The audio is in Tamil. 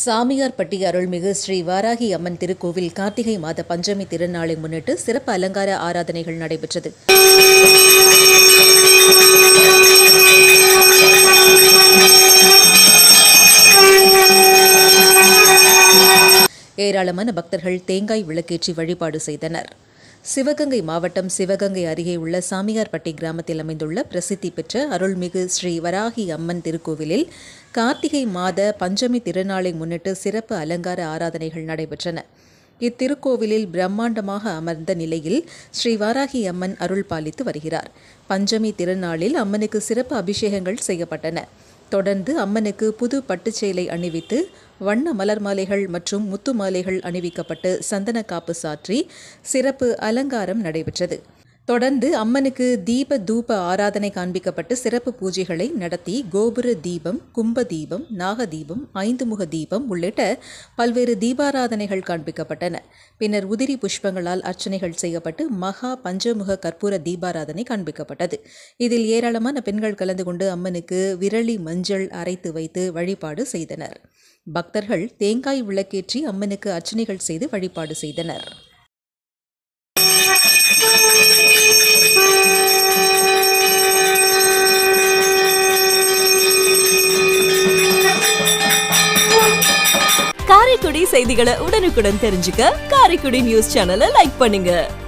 சாமியார்பட்டி அருள்மிகு ஸ்ரீ வாராகி அம்மன் திருக்கோவில் கார்த்திகை மாத பஞ்சமி திருநாளை முன்னிட்டு சிறப்பு அலங்கார ஆராதனைகள் நடைபெற்றது ஏராளமான பக்தர்கள் தேங்காய் விளக்கேற்றி வழிபாடு செய்தனர் சிவகங்கை மாவட்டம் சிவகங்கை அருகே உள்ள சாமியார்பட்டி கிராமத்தில் அமைந்துள்ள பிரசித்தி பெற்ற அருள்மிகு ஸ்ரீ வராகி அம்மன் திருக்கோவிலில் கார்த்திகை மாத பஞ்சமி திருநாளை முன்னிட்டு சிறப்பு அலங்கார ஆராதனைகள் நடைபெற்றன இத்திருக்கோவிலில் பிரம்மாண்டமாக அமர்ந்த நிலையில் ஸ்ரீ வாராகி அம்மன் அருள் பாலித்து வருகிறார் பஞ்சமி திருநாளில் அம்மனுக்கு சிறப்பு அபிஷேகங்கள் செய்யப்பட்டன தொடர்ந்து அம்மனுக்கு புது பட்டுச்சேலை அணிவித்து வண்ண மலர் மாலைகள் மற்றும் முத்து மாலைகள் அணிவிக்கப்பட்டு சந்தன காப்பு சாற்றி சிறப்பு அலங்காரம் நடைபெற்றது தொடர்ந்து அம்மனுக்கு தீப தூப ஆராதனை காண்பிக்கப்பட்டு சிறப்பு பூஜைகளை நடத்தி கோபுர தீபம் கும்ப தீபம் நாக தீபம் ஐந்து முக தீபம் உள்ளிட்ட பல்வேறு தீபாராதனைகள் காண்பிக்கப்பட்டன பின்னர் உதிரி புஷ்பங்களால் அர்ச்சனைகள் செய்யப்பட்டு மகா பஞ்சமுக கற்பூர தீபாராதனை காண்பிக்கப்பட்டது இதில் ஏராளமான பெண்கள் கலந்து கொண்டு அம்மனுக்கு விரலி மஞ்சள் அரைத்து வைத்து வழிபாடு செய்தனர் பக்தர்கள் தேங்காய் விளக்கேற்றி அம்மனுக்கு அர்ச்சனைகள் செய்து வழிபாடு செய்தனர் காரைக்குடி செய்திகளை உடனுக்குடன் தெரிஞ்சுக்க காரைக்குடி நியூஸ் சேனலை லைக் பண்ணுங்க